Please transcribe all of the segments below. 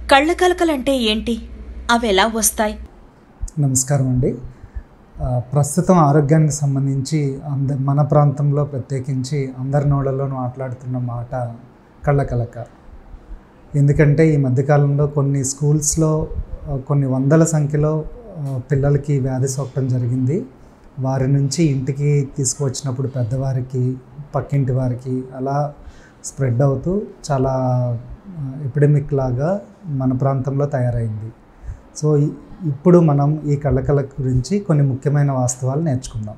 కళ్ళ కలకలంటే ఏంటి అవి ఎలా వస్తాయి నమస్కారం అండి ఆ, ప్రస్తుతం ఆరోగ్యానికి సంబంధించి అంద మన ప్రాంతంలో ప్రత్యేకించి అందరి నోళ్ళలో మాట్లాడుతున్న మాట కళ్ళకలక ఎందుకంటే ఈ మధ్యకాలంలో కొన్ని స్కూల్స్లో ఆ, కొన్ని వందల సంఖ్యలో ఆ, పిల్లలకి వ్యాధి సోకటం జరిగింది వారి నుంచి ఇంటికి తీసుకువచ్చినప్పుడు పెద్దవారికి పక్కింటి వారికి అలా స్ప్రెడ్ అవుతూ చాలా ఎపిడమిక్ లాగా మన ప్రాంతంలో తయారైంది సో ఇ- ఇప్పుడు మనం ఈ కళ్ళకల గురించి కొన్ని ముఖ్యమైన వాస్తవాలు నేర్చుకుందాం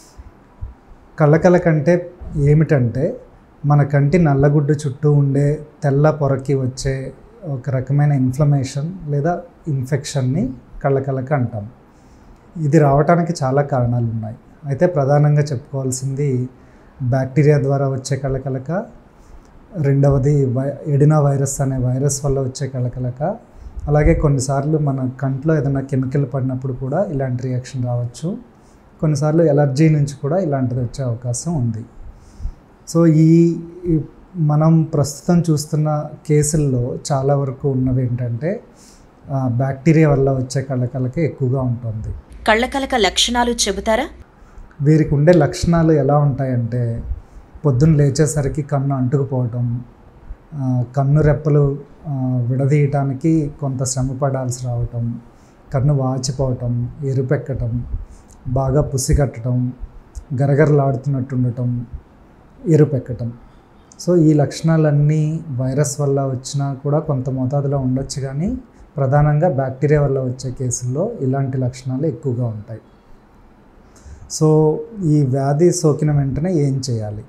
కళ్ళకల కంటే ఏమిటంటే మన కంటి నల్లగుడ్డు చుట్టూ ఉండే తెల్ల పొరకి వచ్చే ఒక రకమైన ఇన్ఫ్లమేషన్ లేదా ఇన్ఫెక్షన్ని కళ్ళకలక అంటాం ఇది రావడానికి చాలా కారణాలు ఉన్నాయి అయితే ప్రధానంగా చెప్పుకోవాల్సింది బ్యాక్టీరియా ద్వారా వచ్చే కళ్ళకలక రెండవది వై ఎడినా వైరస్ అనే వైరస్ వల్ల వచ్చే కలకలక అలాగే కొన్నిసార్లు మన కంట్లో ఏదైనా కెమికల్ పడినప్పుడు కూడా ఇలాంటి రియాక్షన్ రావచ్చు కొన్నిసార్లు ఎలర్జీ నుంచి కూడా ఇలాంటిది వచ్చే అవకాశం ఉంది సో ఈ ఈ మనం ప్రస్తుతం చూస్తున్న కేసుల్లో చాలా వరకు ఉన్నవి ఏంటంటే ఆ, బ్యాక్టీరియా వల్ల వచ్చే కళ్ళకలక ఎక్కువగా ఉంటుంది కళ్ళ కలక లక్షణాలు చెబుతారా వీరికి ఉండే లక్షణాలు ఎలా ఉంటాయంటే పొద్దున్న లేచేసరికి కన్ను అంటుకుపోవటం ఆ, కన్ను రెప్పలు ఆ, విడదీయటానికి కొంత శ్రమ పడాల్సి రావటం కన్ను వాచిపోవటం ఎరుపెక్కటం బాగా పుసి కట్టడం గరగరలాడుతున్నట్టు ఉండటం ఎరుపెక్కటం సో ఈ లక్షణాలన్నీ వైరస్ వల్ల వచ్చినా కూడా కొంత మోతాదులో ఉండొచ్చు కానీ ప్రధానంగా బ్యాక్టీరియా వల్ల వచ్చే కేసుల్లో ఇలాంటి లక్షణాలు ఎక్కువగా ఉంటాయి సో ఈ వ్యాధి సోకిన వెంటనే ఏం చేయాలి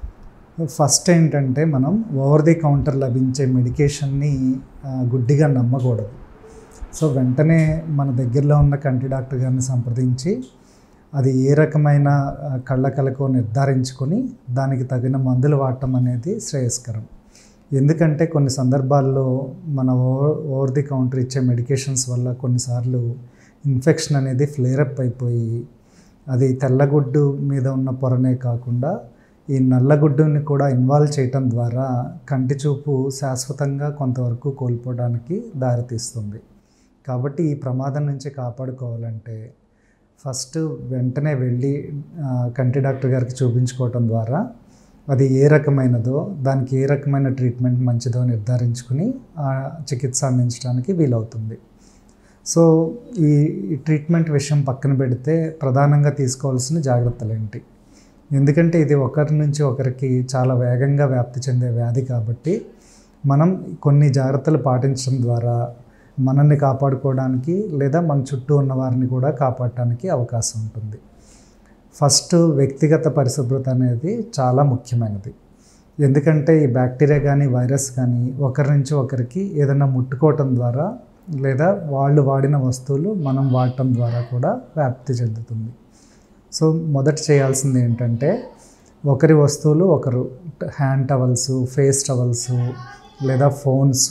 ఫస్ట్ ఏంటంటే మనం ఓవర్ ది కౌంటర్ లభించే మెడికేషన్ని ఆ, గుడ్డిగా నమ్మకూడదు సో వెంటనే మన దగ్గరలో ఉన్న కంటి డాక్టర్ గారిని సంప్రదించి అది ఏ రకమైన ఆ, కళ్ళ కలకో నిర్ధారించుకొని దానికి తగిన మందులు వాడటం అనేది శ్రేయస్కరం ఎందుకంటే కొన్ని సందర్భాల్లో మన ఓవర్ ఓవర్ ది కౌంటర్ ఇచ్చే మెడికేషన్స్ వల్ల కొన్నిసార్లు ఇన్ఫెక్షన్ అనేది ఫ్లేరప్ అయిపోయి అది తెల్లగుడ్డు మీద ఉన్న పొరనే కాకుండా ఈ నల్లగుడ్డుని కూడా ఇన్వాల్వ్ చేయటం ద్వారా కంటి చూపు శాశ్వతంగా కొంతవరకు కోల్పోవడానికి దారితీస్తుంది కాబట్టి ఈ ప్రమాదం నుంచి కాపాడుకోవాలంటే ఫస్ట్ వెంటనే వెళ్ళి ఆ, కంటి డాక్టర్ గారికి చూపించుకోవటం ద్వారా అది ఏ రకమైనదో దానికి ఏ రకమైన ట్రీట్మెంట్ మంచిదో నిర్ధారించుకుని ఆ చికిత్స అందించడానికి వీలవుతుంది సో ఈ ఈ ట్రీట్మెంట్ విషయం పక్కన పెడితే ప్రధానంగా తీసుకోవాల్సిన జాగ్రత్తలు ఏంటి ఎందుకంటే ఇది ఒకరి నుంచి ఒకరికి చాలా వేగంగా వ్యాప్తి చెందే వ్యాధి కాబట్టి మనం కొన్ని జాగ్రత్తలు పాటించడం ద్వారా మనల్ని కాపాడుకోవడానికి లేదా మన చుట్టూ ఉన్న వారిని కూడా కాపాడటానికి అవకాశం ఉంటుంది ఫస్ట్ వ్యక్తిగత పరిశుభ్రత అనేది చాలా ముఖ్యమైనది ఎందుకంటే ఈ బ్యాక్టీరియా కానీ వైరస్ కానీ ఒకరి నుంచి ఒకరికి ఏదైనా ముట్టుకోవటం ద్వారా లేదా వాళ్ళు వాడిన వస్తువులు మనం వాడటం ద్వారా కూడా వ్యాప్తి చెందుతుంది సో మొదట చేయాల్సింది ఏంటంటే ఒకరి వస్తువులు ఒకరు హ్యాండ్ టవల్స్ ఫేస్ టవల్స్ లేదా ఫోన్స్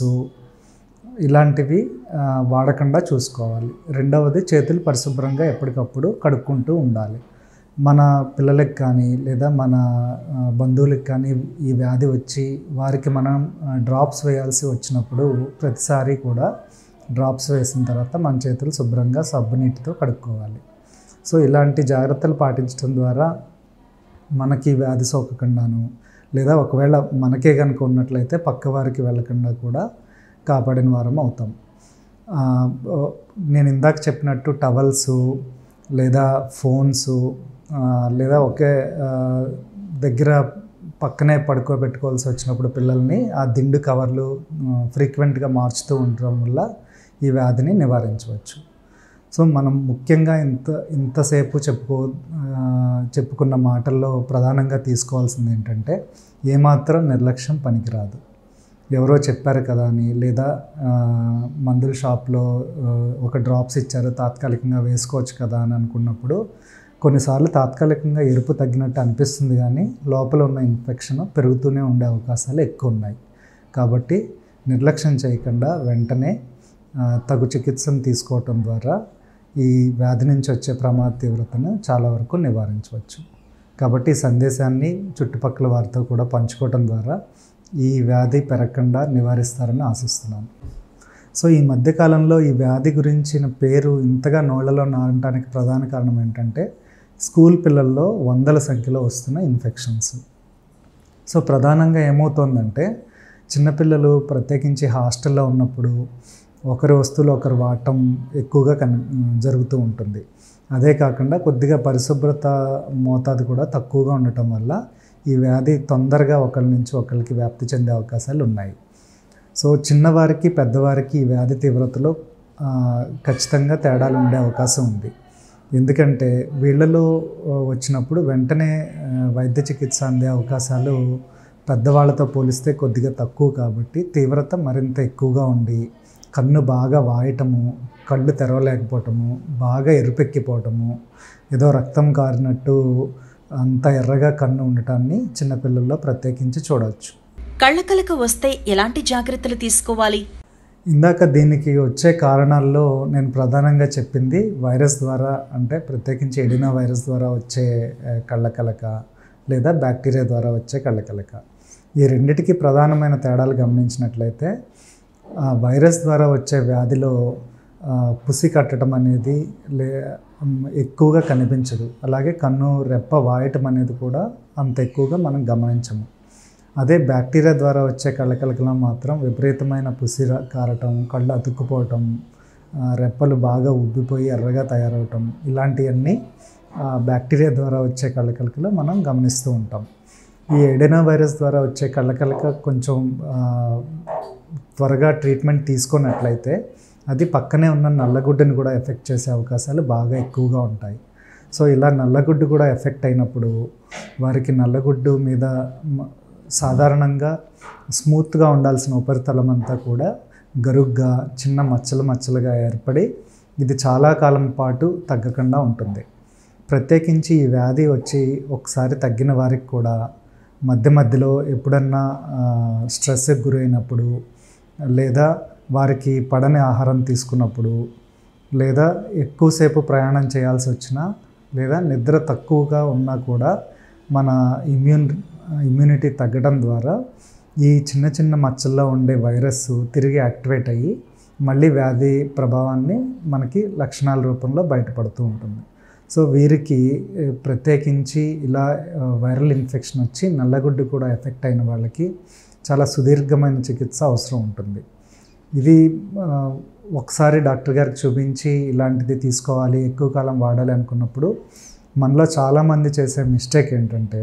ఇలాంటివి ఆ, వాడకుండా చూసుకోవాలి రెండవది చేతులు పరిశుభ్రంగా ఎప్పటికప్పుడు కడుక్కుంటూ ఉండాలి మన పిల్లలకి కానీ లేదా మన ఆ, బంధువులకి కానీ ఈ వ్యాధి వచ్చి వారికి మనం డ్రాప్స్ వేయాల్సి వచ్చినప్పుడు ప్రతిసారి కూడా డ్రాప్స్ వేసిన తర్వాత మన చేతులు శుభ్రంగా సబ్బు నీటితో కడుక్కోవాలి సో ఇలాంటి జాగ్రత్తలు పాటించడం ద్వారా మనకి వ్యాధి సోకకుండాను లేదా ఒకవేళ మనకే కనుక ఉన్నట్లయితే పక్క వారికి వెళ్ళకుండా కూడా కాపాడిన వారం అవుతాం ఆ, ఓ, నేను ఇందాక చెప్పినట్టు టవల్స్ లేదా ఫోన్స్ ఆ, లేదా ఒకే ఆ, దగ్గర పక్కనే పడుకోబెట్టుకోవాల్సి వచ్చినప్పుడు పిల్లల్ని ఆ దిండు కవర్లు ఫ్రీక్వెంట్గా మార్చుతూ ఉండడం వల్ల ఈ వ్యాధిని నివారించవచ్చు సో మనం ముఖ్యంగా ఇంత ఇంతసేపు చెప్పుకో ఆ, చెప్పుకున్న మాటల్లో ప్రధానంగా తీసుకోవాల్సింది ఏంటంటే ఏమాత్రం నిర్లక్ష్యం పనికిరాదు ఎవరో చెప్పారు కదా అని లేదా ఆ, మందుల షాప్లో ఆ, ఒక డ్రాప్స్ ఇచ్చారు తాత్కాలికంగా వేసుకోవచ్చు కదా అని అనుకున్నప్పుడు కొన్నిసార్లు తాత్కాలికంగా ఎరుపు తగ్గినట్టు అనిపిస్తుంది కానీ లోపల ఉన్న ఇన్ఫెక్షన్ పెరుగుతూనే ఉండే అవకాశాలు ఎక్కువ ఉన్నాయి కాబట్టి నిర్లక్ష్యం చేయకుండా వెంటనే ఆ, తగు చికిత్సను తీసుకోవటం ద్వారా ఈ వ్యాధి నుంచి వచ్చే ప్రమాద తీవ్రతను చాలా వరకు నివారించవచ్చు కాబట్టి ఈ సందేశాన్ని చుట్టుపక్కల వారితో కూడా పంచుకోవటం ద్వారా ఈ వ్యాధి పెరగకుండా నివారిస్తారని ఆశిస్తున్నాను సో ఈ మధ్యకాలంలో ఈ వ్యాధి గురించిన పేరు ఇంతగా నోళ్లలో నాటడానికి ప్రధాన కారణం ఏంటంటే స్కూల్ పిల్లల్లో వందల సంఖ్యలో వస్తున్న ఇన్ఫెక్షన్స్ సో ప్రధానంగా ఏమవుతోందంటే చిన్నపిల్లలు ప్రత్యేకించి హాస్టల్లో ఉన్నప్పుడు ఒకరి వస్తువులు ఒకరు వాడటం ఎక్కువగా కన్ జరుగుతూ ఉంటుంది అదే కాకుండా కొద్దిగా పరిశుభ్రత మోతాదు కూడా తక్కువగా ఉండటం వల్ల ఈ వ్యాధి తొందరగా ఒకరి నుంచి ఒకరికి వ్యాప్తి చెందే అవకాశాలు ఉన్నాయి సో చిన్నవారికి పెద్దవారికి ఈ వ్యాధి తీవ్రతలో ఆ, ఖచ్చితంగా తేడాలు ఉండే అవకాశం ఉంది ఎందుకంటే వీళ్ళలో ఆ, వచ్చినప్పుడు వెంటనే ఆ, వైద్య చికిత్స అందే అవకాశాలు పెద్దవాళ్ళతో పోలిస్తే కొద్దిగా తక్కువ కాబట్టి తీవ్రత మరింత ఎక్కువగా ఉండి కన్ను బాగా వాయటము కళ్ళు తెరవలేకపోవటము బాగా ఎరుపెక్కిపోవటము ఏదో రక్తం కారినట్టు అంత ఎర్రగా కన్ను ఉండటాన్ని చిన్నపిల్లల్లో ప్రత్యేకించి చూడవచ్చు కళ్ళకలక వస్తే ఎలాంటి జాగ్రత్తలు తీసుకోవాలి ఇందాక దీనికి వచ్చే కారణాల్లో నేను ప్రధానంగా చెప్పింది వైరస్ ద్వారా అంటే ప్రత్యేకించి ఎడినో వైరస్ ద్వారా వచ్చే ఆ, కళ్ళకలక లేదా బ్యాక్టీరియా ద్వారా వచ్చే కళ్ళకలక ఈ రెండిటికి ప్రధానమైన తేడాలు గమనించినట్లయితే ఆ, వైరస్ ద్వారా వచ్చే వ్యాధిలో ఆ, పుసి కట్టడం అనేది లే మ్, ఎక్కువగా కనిపించదు అలాగే కన్ను రెప్ప వాయటం అనేది కూడా అంత ఎక్కువగా మనం గమనించము అదే బ్యాక్టీరియా ద్వారా వచ్చే కళ్ళకలకలో మాత్రం విపరీతమైన పుసి ర- కారటం కళ్ళు అతుక్కుపోవటం ఆ, రెప్పలు బాగా ఉబ్బిపోయి ఎర్రగా తయారవటం ఇలాంటివన్నీ ఆ, బ్యాక్టీరియా ద్వారా వచ్చే కళ్ళకలకలో మనం గమనిస్తూ ఉంటాం ఈ ఎడెనో వైరస్ ద్వారా వచ్చే కళ్ళకలక కొంచెం ఆ, త్వరగా ట్రీట్మెంట్ తీసుకున్నట్లయితే అది పక్కనే ఉన్న నల్లగుడ్డని కూడా ఎఫెక్ట్ చేసే అవకాశాలు బాగా ఎక్కువగా ఉంటాయి సో ఇలా నల్లగుడ్డు కూడా ఎఫెక్ట్ అయినప్పుడు వారికి నల్లగుడ్డు మీద మ- సాధారణంగా స్మూత్గా ఉండాల్సిన ఉపరితలం అంతా కూడా గరుగ్గా చిన్న మచ్చలు మచ్చలుగా ఏర్పడి ఇది చాలా కాలం పాటు తగ్గకుండా ఉంటుంది ప్రత్యేకించి ఈ వ్యాధి వచ్చి ఒకసారి తగ్గిన వారికి కూడా మధ్య మధ్యలో ఎప్పుడన్నా ఆ, స్ట్రెస్కి గురైనప్పుడు లేదా వారికి పడని ఆహారం తీసుకున్నప్పుడు లేదా ఎక్కువసేపు ప్రయాణం చేయాల్సి వచ్చినా లేదా నిద్ర తక్కువగా ఉన్నా కూడా మన ఇమ్యూన్ ఇమ్యూనిటీ తగ్గడం ద్వారా ఈ చిన్న చిన్న మచ్చల్లో ఉండే వైరస్ తిరిగి యాక్టివేట్ అయ్యి మళ్ళీ వ్యాధి ప్రభావాన్ని మనకి లక్షణాల రూపంలో బయటపడుతూ ఉంటుంది సో వీరికి ఏ, ప్రత్యేకించి ఇలా ఆ, వైరల్ ఇన్ఫెక్షన్ వచ్చి నల్లగుడ్డు కూడా ఎఫెక్ట్ అయిన వాళ్ళకి చాలా సుదీర్ఘమైన చికిత్స అవసరం ఉంటుంది ఇది ఆ, ఒకసారి డాక్టర్ గారికి చూపించి ఇలాంటిది తీసుకోవాలి ఎక్కువ కాలం వాడాలి అనుకున్నప్పుడు మనలో చాలామంది చేసే మిస్టేక్ ఏంటంటే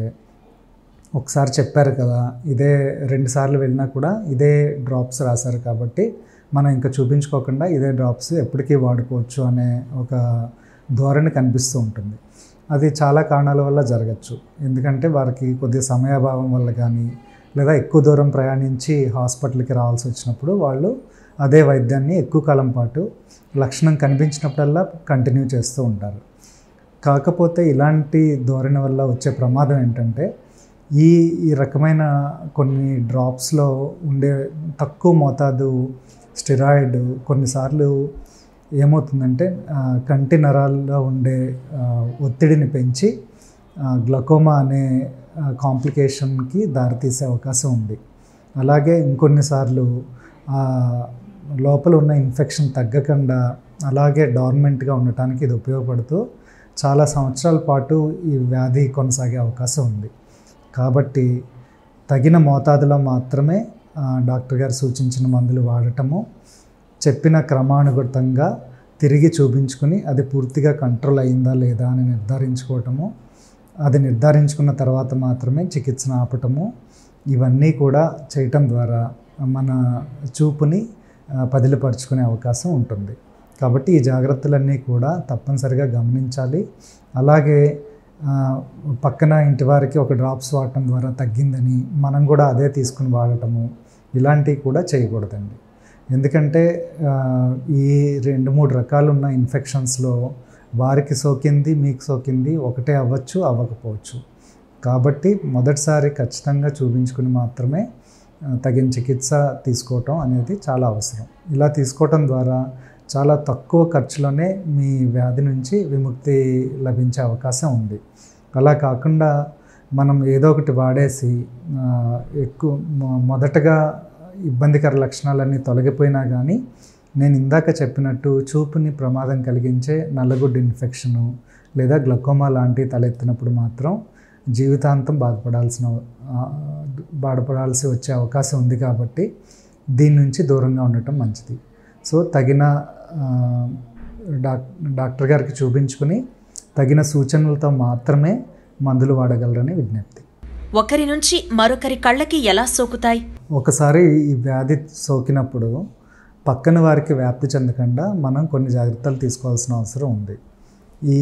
ఒకసారి చెప్పారు కదా ఇదే రెండుసార్లు వెళ్ళినా కూడా ఇదే డ్రాప్స్ రాశారు కాబట్టి మనం ఇంకా చూపించుకోకుండా ఇదే డ్రాప్స్ ఎప్పటికీ వాడుకోవచ్చు అనే ఒక ధోరణి కనిపిస్తూ ఉంటుంది అది చాలా కారణాల వల్ల జరగచ్చు ఎందుకంటే వారికి కొద్దిగా సమయాభావం వల్ల కానీ లేదా ఎక్కువ దూరం ప్రయాణించి హాస్పిటల్కి రావాల్సి వచ్చినప్పుడు వాళ్ళు అదే వైద్యాన్ని ఎక్కువ కాలం పాటు లక్షణం కనిపించినప్పుడల్లా కంటిన్యూ చేస్తూ ఉంటారు కాకపోతే ఇలాంటి ధోరణి వల్ల వచ్చే ప్రమాదం ఏంటంటే ఈ ఈ రకమైన కొన్ని డ్రాప్స్లో ఉండే తక్కువ మోతాదు స్టెరాయిడ్ కొన్నిసార్లు ఏమవుతుందంటే ఆ, కంటి నరాల్లో ఉండే ఆ, ఒత్తిడిని పెంచి గ్లకోమా అనే కాంప్లికేషన్కి దారితీసే అవకాశం ఉంది అలాగే ఇంకొన్నిసార్లు ఆ, లోపల ఉన్న ఇన్ఫెక్షన్ తగ్గకుండా అలాగే డార్మెంట్గా ఉండటానికి ఇది ఉపయోగపడుతూ చాలా సంవత్సరాల పాటు ఈ వ్యాధి కొనసాగే అవకాశం ఉంది కాబట్టి తగిన మోతాదులో మాత్రమే ఆ, డాక్టర్ గారు సూచించిన మందులు వాడటము చెప్పిన క్రమానుగతంగా తిరిగి చూపించుకుని అది పూర్తిగా కంట్రోల్ అయిందా లేదా అని నిర్ధారించుకోవటము అది నిర్ధారించుకున్న తర్వాత మాత్రమే చికిత్సను ఆపటము ఇవన్నీ కూడా చేయటం ద్వారా మన చూపుని ఆ, పదిలపరుచుకునే అవకాశం ఉంటుంది కాబట్టి ఈ జాగ్రత్తలన్నీ కూడా తప్పనిసరిగా గమనించాలి అలాగే ఆ, పక్కన ఇంటి వారికి ఒక డ్రాప్స్ వాడటం ద్వారా తగ్గిందని మనం కూడా అదే తీసుకుని వాడటము ఇలాంటివి కూడా చేయకూడదండి ఎందుకంటే ఆ, ఈ రెండు మూడు రకాలు ఉన్న ఇన్ఫెక్షన్స్లో వారికి సోకింది మీకు సోకింది ఒకటే అవ్వచ్చు అవ్వకపోవచ్చు కాబట్టి మొదటిసారి ఖచ్చితంగా చూపించుకుని మాత్రమే ఆ, తగిన చికిత్స తీసుకోవటం అనేది చాలా అవసరం ఇలా తీసుకోవటం ద్వారా చాలా తక్కువ ఖర్చులోనే మీ వ్యాధి నుంచి విముక్తి లభించే అవకాశం ఉంది అలా కాకుండా మనం ఏదో ఒకటి వాడేసి ఆ, ఎక్కువ మొ- మొదటగా ఇబ్బందికర లక్షణాలన్నీ తొలగిపోయినా కానీ నేను ఇందాక చెప్పినట్టు చూపుని ప్రమాదం కలిగించే నల్లగుడ్డు ఇన్ఫెక్షను లేదా గ్లకోమా లాంటివి తలెత్తినప్పుడు మాత్రం జీవితాంతం బాధపడాల్సిన ఆ, బాధపడాల్సి వచ్చే అవకాశం ఉంది కాబట్టి దీని నుంచి దూరంగా ఉండటం మంచిది సో తగిన ఆ, డాక్ డాక్టర్ గారికి చూపించుకుని తగిన సూచనలతో మాత్రమే మందులు వాడగలరని విజ్ఞప్తి ఒకరి నుంచి మరొకరి కళ్ళకి ఎలా సోకుతాయి ఒకసారి ఈ వ్యాధి సోకినప్పుడు పక్కన వారికి వ్యాప్తి చెందకుండా మనం కొన్ని జాగ్రత్తలు తీసుకోవాల్సిన అవసరం ఉంది ఈ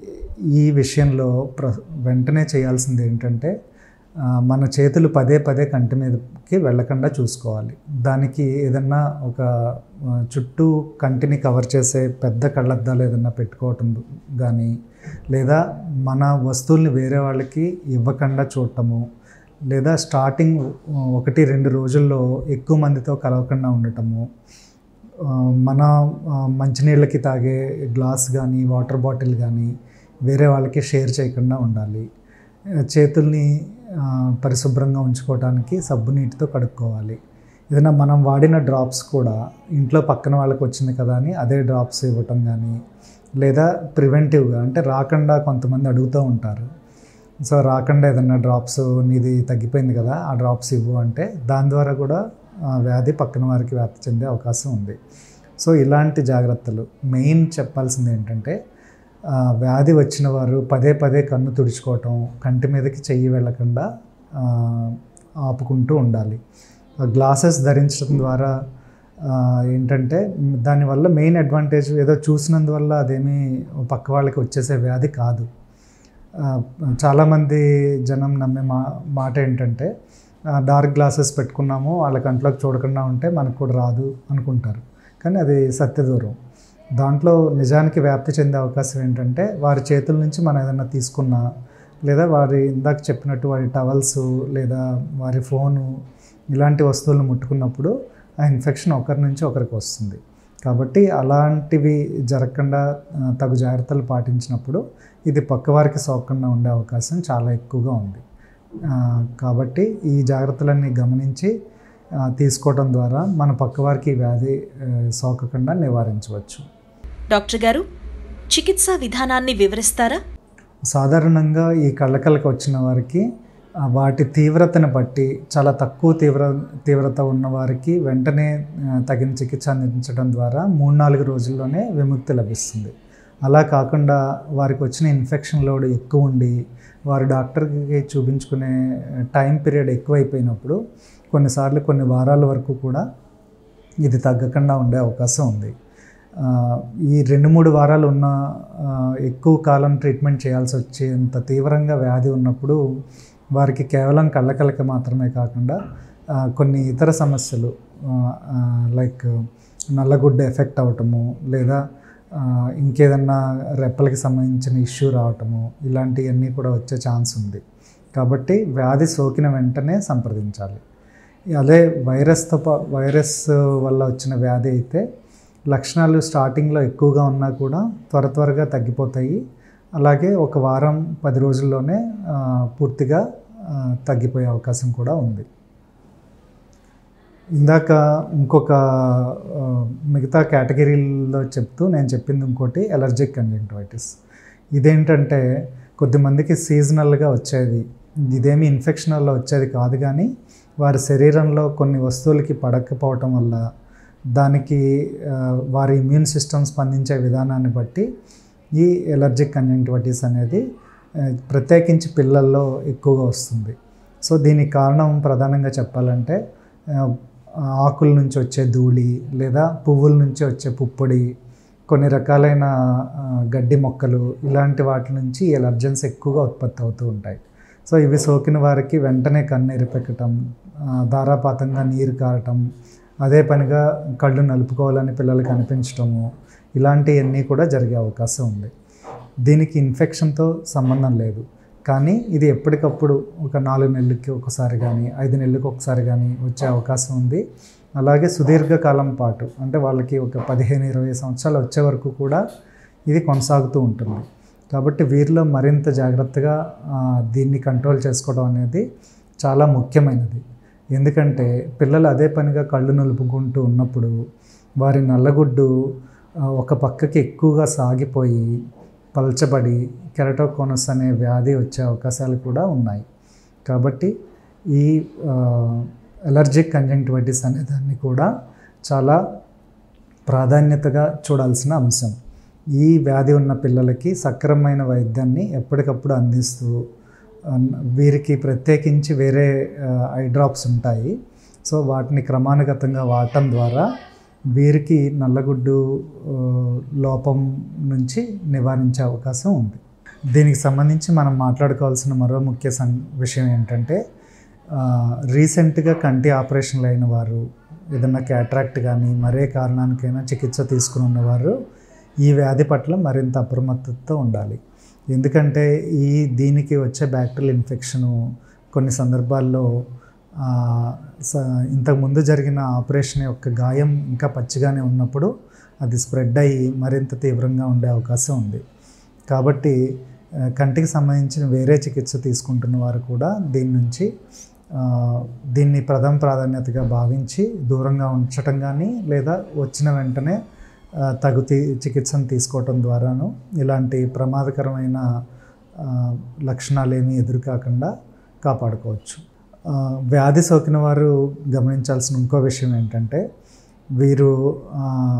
ఈ విషయంలో ప్ర వెంటనే చేయాల్సింది ఏంటంటే ఆ, మన చేతులు పదే పదే కంటి మీదకి వెళ్ళకుండా చూసుకోవాలి దానికి ఏదన్నా ఒక ఆ, చుట్టూ కంటిని కవర్ చేసే పెద్ద కళ్ళద్దాలు ఏదన్నా పెట్టుకోవటం కానీ లేదా మన వస్తువుల్ని వేరే వాళ్ళకి ఇవ్వకుండా చూడటము లేదా స్టార్టింగ్ ఒకటి రెండు రోజుల్లో ఎక్కువ మందితో కలవకుండా ఉండటము ఆ, మన ఆ, మంచినీళ్ళకి తాగే గ్లాస్ కానీ వాటర్ బాటిల్ కానీ వేరే వాళ్ళకి షేర్ చేయకుండా ఉండాలి ఆ, చేతుల్ని ఆ, పరిశుభ్రంగా ఉంచుకోవడానికి సబ్బు నీటితో కడుక్కోవాలి ఏదైనా మనం వాడిన డ్రాప్స్ కూడా ఇంట్లో పక్కన వాళ్ళకి వచ్చింది కదా అని అదే డ్రాప్స్ ఇవ్వటం కానీ లేదా ప్రివెంటివ్గా అంటే రాకుండా కొంతమంది అడుగుతూ ఉంటారు సో రాకుండా ఏదన్నా డ్రాప్స్ నీది తగ్గిపోయింది కదా ఆ డ్రాప్స్ ఇవ్వు అంటే దాని ద్వారా కూడా ఆ, వ్యాధి పక్కన వారికి వ్యాప్తి చెందే అవకాశం ఉంది సో ఇలాంటి జాగ్రత్తలు మెయిన్ చెప్పాల్సింది ఏంటంటే ఆ, వ్యాధి వచ్చిన వారు పదే పదే కన్ను తుడుచుకోవటం కంటి మీదకి చెయ్యి వెళ్ళకుండా ఆ, ఆపుకుంటూ ఉండాలి గ్లాసెస్ ధరించడం ద్వారా ఆ, ఏంటంటే దానివల్ల మెయిన్ అడ్వాంటేజ్ ఏదో చూసినందువల్ల అదేమీ పక్క వాళ్ళకి వచ్చేసే వ్యాధి కాదు ఆ, చాలామంది జనం నమ్మే మా మాట ఏంటంటే ఆ, డార్క్ గ్లాసెస్ పెట్టుకున్నాము వాళ్ళ కంట్లోకి చూడకుండా ఉంటే మనకు కూడా రాదు అనుకుంటారు కానీ అది సత్యదూరం దాంట్లో నిజానికి వ్యాప్తి చెందే అవకాశం ఏంటంటే వారి చేతుల నుంచి మనం ఏదైనా తీసుకున్నా లేదా వారి ఇందాక చెప్పినట్టు వారి టవల్స్ లేదా వారి ఫోను ఇలాంటి వస్తువులను ముట్టుకున్నప్పుడు ఆ ఇన్ఫెక్షన్ ఒకరి నుంచి ఒకరికి వస్తుంది కాబట్టి అలాంటివి జరగకుండా ఆ, తగు జాగ్రత్తలు పాటించినప్పుడు ఇది పక్కవారికి సోకకుండా ఉండే అవకాశం చాలా ఎక్కువగా ఉంది ఆ, కాబట్టి ఈ జాగ్రత్తలన్నీ గమనించి ఆ, తీసుకోవడం ద్వారా మన పక్కవారికి ఈ వ్యాధి ఆ, సోకకుండా నివారించవచ్చు డాక్టర్ గారు చికిత్సా విధానాన్ని వివరిస్తారా సాధారణంగా ఈ కళ్ళకలకు వచ్చిన వారికి ఆ, వాటి తీవ్రతను బట్టి చాలా తక్కువ తీవ్ర తీవ్రత ఉన్న వారికి వెంటనే ఆ, తగిన చికిత్స అందించడం ద్వారా మూడు నాలుగు రోజుల్లోనే విముక్తి లభిస్తుంది అలా కాకుండా వారికి వచ్చిన ఇన్ఫెక్షన్ లోడ్ ఎక్కువ ఉండి వారు డాక్టర్కి చూపించుకునే టైం పీరియడ్ ఎక్కువైపోయినప్పుడు కొన్నిసార్లు కొన్ని వారాల వరకు కూడా ఇది తగ్గకుండా ఉండే అవకాశం ఉంది ఆ, ఈ రెండు మూడు వారాలు ఉన్న ఆ, ఎక్కువ కాలం ట్రీట్మెంట్ చేయాల్సి వచ్చేంత తీవ్రంగా వ్యాధి ఉన్నప్పుడు వారికి కేవలం కళ్ళకలక మాత్రమే కాకుండా ఆ, కొన్ని ఇతర సమస్యలు లైక్ నల్లగుడ్డ ఎఫెక్ట్ అవ్వటము లేదా ఆ, ఇంకేదన్నా రెప్పలకి సంబంధించిన ఇష్యూ రావటము ఇలాంటివన్నీ కూడా వచ్చే ఛాన్స్ ఉంది కాబట్టి వ్యాధి సోకిన వెంటనే సంప్రదించాలి అదే వైరస్తో పా వైరస్ వల్ల వచ్చిన వ్యాధి అయితే లక్షణాలు స్టార్టింగ్లో ఎక్కువగా ఉన్నా కూడా త్వర త్వరగా తగ్గిపోతాయి అలాగే ఒక వారం పది రోజుల్లోనే ఆ, పూర్తిగా ఆ, తగ్గిపోయే అవకాశం కూడా ఉంది ఇందాక ఇంకొక ఆ, మిగతా కేటగిరీల్లో చెప్తూ నేను చెప్పింది ఇంకోటి ఎలర్జిక్ కంజంక్టివైటిస్ ఇదేంటంటే కొద్దిమందికి సీజనల్గా వచ్చేది ఇదేమి ఇన్ఫెక్షన్ వల్ల వచ్చేది కాదు కానీ వారి శరీరంలో కొన్ని వస్తువులకి పడకపోవటం వల్ల దానికి ఆ, వారి ఇమ్యూన్ సిస్టమ్ స్పందించే విధానాన్ని బట్టి ఈ ఎలర్జిక్ కంజంక్టివైటిస్ అనేది ఆ, ప్రత్యేకించి పిల్లల్లో ఎక్కువగా వస్తుంది సో దీనికి కారణం ప్రధానంగా చెప్పాలంటే ఆ, ఆకుల నుంచి వచ్చే ధూళి లేదా పువ్వుల నుంచి వచ్చే పుప్పొడి కొన్ని రకాలైన ఆ, గడ్డి మొక్కలు ఇలాంటి వాటి నుంచి ఈ ఎలర్జెన్స్ ఎక్కువగా ఉత్పత్తి అవుతూ ఉంటాయి సో ఇవి సోకిన వారికి వెంటనే కన్ను ఎరిపెక్కటం ఆ, ధారాపాతంగా నీరు కారటం అదే పనిగా కళ్ళు నలుపుకోవాలని పిల్లలకి అనిపించటము ఇలాంటివన్నీ కూడా జరిగే అవకాశం ఉంది దీనికి ఇన్ఫెక్షన్తో సంబంధం లేదు కానీ ఇది ఎప్పటికప్పుడు ఒక నాలుగు నెలలకి ఒకసారి కానీ ఐదు నెలలకు ఒకసారి కానీ వచ్చే అవకాశం ఉంది అలాగే సుదీర్ఘకాలం పాటు అంటే వాళ్ళకి ఒక పదిహేను ఇరవై సంవత్సరాలు వచ్చే వరకు కూడా ఇది కొనసాగుతూ ఉంటుంది కాబట్టి వీరిలో మరింత జాగ్రత్తగా ఆ, దీన్ని కంట్రోల్ చేసుకోవడం అనేది చాలా ముఖ్యమైనది ఎందుకంటే పిల్లలు అదే పనిగా కళ్ళు నలుపుకుంటూ ఉన్నప్పుడు వారి నల్లగుడ్డు ఆ, ఒక పక్కకి ఎక్కువగా సాగిపోయి పల్చబడి కెరటోకోనస్ అనే వ్యాధి వచ్చే అవకాశాలు కూడా ఉన్నాయి కాబట్టి ఈ ఎలర్జిక్ కంజంక్టివిటిస్ అనే దాన్ని కూడా చాలా ప్రాధాన్యతగా చూడాల్సిన అంశం ఈ వ్యాధి ఉన్న పిల్లలకి సక్రమమైన వైద్యాన్ని ఎప్పటికప్పుడు అందిస్తూ ఆ, వీరికి ప్రత్యేకించి వేరే ఆ, ఐ డ్రాప్స్ ఉంటాయి సో వాటిని క్రమానుగతంగా వాడటం ద్వారా వీరికి నల్లగుడ్డు ఆ, లోపం నుంచి నివారించే అవకాశం ఉంది దీనికి సంబంధించి మనం మాట్లాడుకోవాల్సిన మరో ముఖ్య సం విషయం ఏంటంటే ఆ, రీసెంట్గా కంటి ఆపరేషన్లు అయిన వారు ఏదన్నా క్యాట్రాక్ట్ కానీ మరే కారణానికైనా చికిత్స తీసుకుని ఉన్నవారు ఈ వ్యాధి పట్ల మరింత అప్రమత్తతో ఉండాలి ఎందుకంటే ఈ దీనికి వచ్చే బ్యాక్టీరియల్ ఇన్ఫెక్షను కొన్ని సందర్భాల్లో ఆ, స- ఇంతకుముందు జరిగిన ఆపరేషన్ యొక్క గాయం ఇంకా పచ్చిగానే ఉన్నప్పుడు అది స్ప్రెడ్ అయ్యి మరింత తీవ్రంగా ఉండే అవకాశం ఉంది కాబట్టి ఆ, కంటికి సంబంధించిన వేరే చికిత్స తీసుకుంటున్న వారు కూడా దీని నుంచి ఆ, దీన్ని ప్రథమ ప్రాధాన్యతగా భావించి దూరంగా ఉంచటం కానీ లేదా వచ్చిన వెంటనే ఆ, తగు తి- చికిత్సను తీసుకోవటం ద్వారాను ఇలాంటి ప్రమాదకరమైన ఆ, లక్షణాలు ఏమీ ఎదురుకాకుండా కాపాడుకోవచ్చు ఆ, వ్యాధి సోకిన వారు గమనించాల్సిన ఇంకో విషయం ఏంటంటే వీరు ఆ,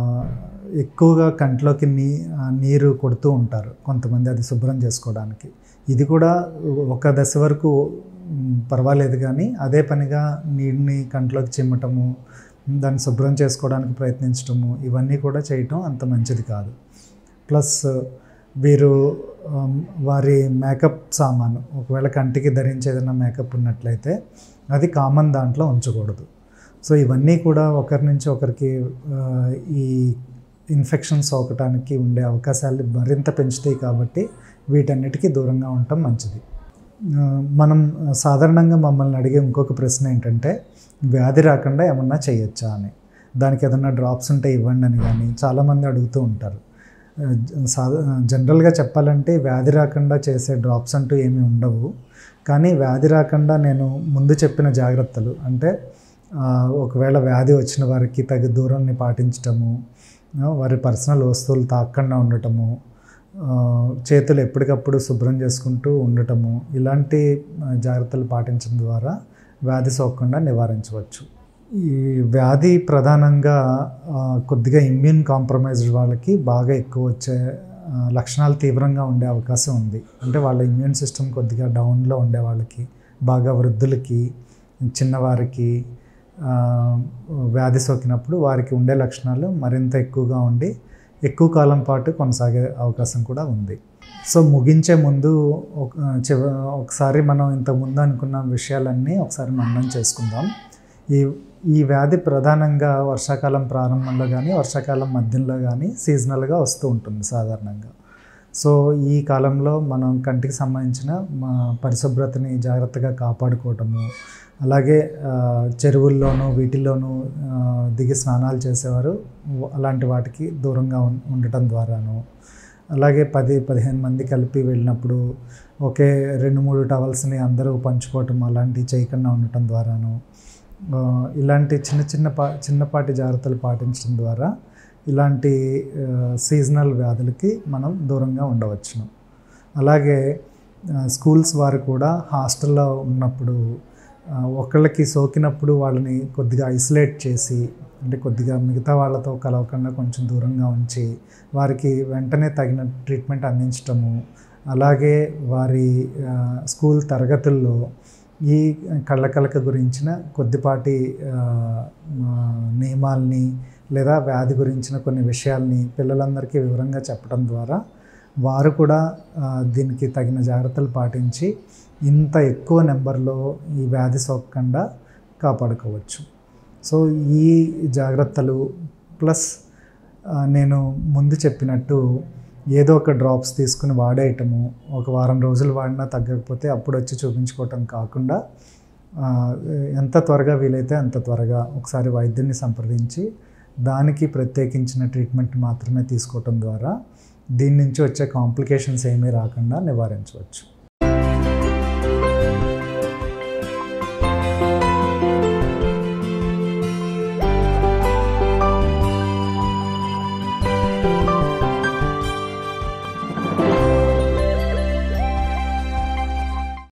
ఎక్కువగా కంట్లోకి నీ ఆ, నీరు కొడుతూ ఉంటారు కొంతమంది అది శుభ్రం చేసుకోవడానికి ఇది కూడా ఒక దశ వరకు మ్, పర్వాలేదు కానీ అదే పనిగా నీటిని కంట్లోకి చిమ్మటము దాన్ని శుభ్రం చేసుకోవడానికి ప్రయత్నించటము ఇవన్నీ కూడా చేయటం అంత మంచిది కాదు ప్లస్ వీరు ఆమ్, వారి మేకప్ సామాను ఒకవేళ కంటికి ధరించే ఏదైనా మేకప్ ఉన్నట్లయితే అది కామన్ దాంట్లో ఉంచకూడదు సో ఇవన్నీ కూడా ఒకరి నుంచి ఒకరికి ఆ, ఈ ఇన్ఫెక్షన్ సోకటానికి ఉండే అవకాశాలు మరింత పెంచుతాయి కాబట్టి వీటన్నిటికీ దూరంగా ఉండటం మంచిది ఆ, మనం సాధారణంగా మమ్మల్ని అడిగే ఇంకొక ప్రశ్న ఏంటంటే వ్యాధి రాకుండా ఏమన్నా చేయొచ్చా అని దానికి ఏదన్నా డ్రాప్స్ ఉంటే ఇవ్వండి అని కానీ చాలామంది అడుగుతూ ఉంటారు ఆ, జ- సాధా జనరల్గా చెప్పాలంటే వ్యాధి రాకుండా చేసే డ్రాప్స్ అంటూ ఏమీ ఉండవు కానీ వ్యాధి రాకుండా నేను ముందు చెప్పిన జాగ్రత్తలు అంటే ఆ, ఒకవేళ వ్యాధి వచ్చిన వారికి తగు దూరాన్ని పాటించటము ఆ, వారి పర్సనల్ వస్తువులు తాకకుండా ఉండటము ఆ, చేతులు ఎప్పటికప్పుడు శుభ్రం చేసుకుంటూ ఉండటము ఇలాంటి ఆ, జాగ్రత్తలు పాటించడం ద్వారా వ్యాధి సోకకుండా నివారించవచ్చు ఈ వ్యాధి ప్రధానంగా ఆ, కొద్దిగా ఇమ్యూన్ కాంప్రమైజ్డ్ వాళ్ళకి బాగా ఎక్కువ వచ్చే ఆ, లక్షణాలు తీవ్రంగా ఉండే అవకాశం ఉంది అంటే వాళ్ళ ఇమ్యూన్ సిస్టమ్ కొద్దిగా డౌన్లో ఉండే వాళ్ళకి బాగా వృద్ధులకి చిన్నవారికి ఆ, వ్యాధి సోకినప్పుడు వారికి ఉండే లక్షణాలు మరింత ఎక్కువగా ఉండి ఎక్కువ కాలం పాటు కొనసాగే అవకాశం కూడా ఉంది సో ముగించే ముందు ఒక చివ ఒకసారి మనం ఇంతకు ముందు అనుకున్న విషయాలన్నీ ఒకసారి మననం చేసుకుందాం ఈ ఈ వ్యాధి ప్రధానంగా వర్షాకాలం ప్రారంభంలో కానీ వర్షాకాలం మధ్యంలో కానీ సీజనల్గా వస్తూ ఉంటుంది సాధారణంగా సో ఈ కాలంలో మనం కంటికి సంబంధించిన మా పరిశుభ్రతని జాగ్రత్తగా కాపాడుకోవటము అలాగే ఆ, చెరువుల్లోనూ వీటిల్లోనూ ఆ, దిగి స్నానాలు చేసేవారు అలాంటి వాటికి దూరంగా ఉం- ఉండటం ద్వారాను అలాగే పది పదిహేను మంది కలిపి వెళ్ళినప్పుడు ఒకే రెండు మూడు టవల్స్ని అందరూ పంచుకోవటం అలాంటివి చేయకుండా ఉండటం ద్వారాను ఆ, ఇలాంటి చిన్న చిన్న పా చిన్నపాటి జాగ్రత్తలు పాటించడం ద్వారా ఇలాంటి సీజనల్ వ్యాధులకి మనం దూరంగా ఉండవచ్చును అలాగే ఆ, స్కూల్స్ వారు కూడా హాస్టల్లో ఉన్నప్పుడు ఆ, ఒకళ్ళకి సోకినప్పుడు వాళ్ళని కొద్దిగా ఐసోలేట్ చేసి అంటే కొద్దిగా మిగతా వాళ్ళతో కలవకుండా కొంచెం దూరంగా ఉంచి వారికి వెంటనే తగిన ట్రీట్మెంట్ అందించటము అలాగే వారి ఆ, స్కూల్ తరగతుల్లో ఈ కళ్ళకలక గురించిన కొద్దిపాటి ఆ, ఆ, నియమాల్ని లేదా వ్యాధి గురించిన కొన్ని విషయాల్ని పిల్లలందరికీ వివరంగా చెప్పడం ద్వారా వారు కూడా ఆ, దీనికి తగిన జాగ్రత్తలు పాటించి ఇంత ఎక్కువ నెంబర్లో ఈ వ్యాధి సోకకుండా కాపాడుకోవచ్చు సో ఈ జాగ్రత్తలు ప్లస్ ఆ, నేను ముందు చెప్పినట్టు ఏదో ఒక డ్రాప్స్ తీసుకుని వాడేయటము ఒక వారం రోజులు వాడినా తగ్గకపోతే అప్పుడు వచ్చి చూపించుకోవటం కాకుండా ఆ, ఎంత త్వరగా వీలైతే అంత త్వరగా ఒకసారి వైద్యుని సంప్రదించి దానికి ప్రత్యేకించిన ట్రీట్మెంట్ మాత్రమే తీసుకోవటం ద్వారా దీని నుంచి వచ్చే కాంప్లికేషన్స్ ఏమీ రాకుండా నివారించవచ్చు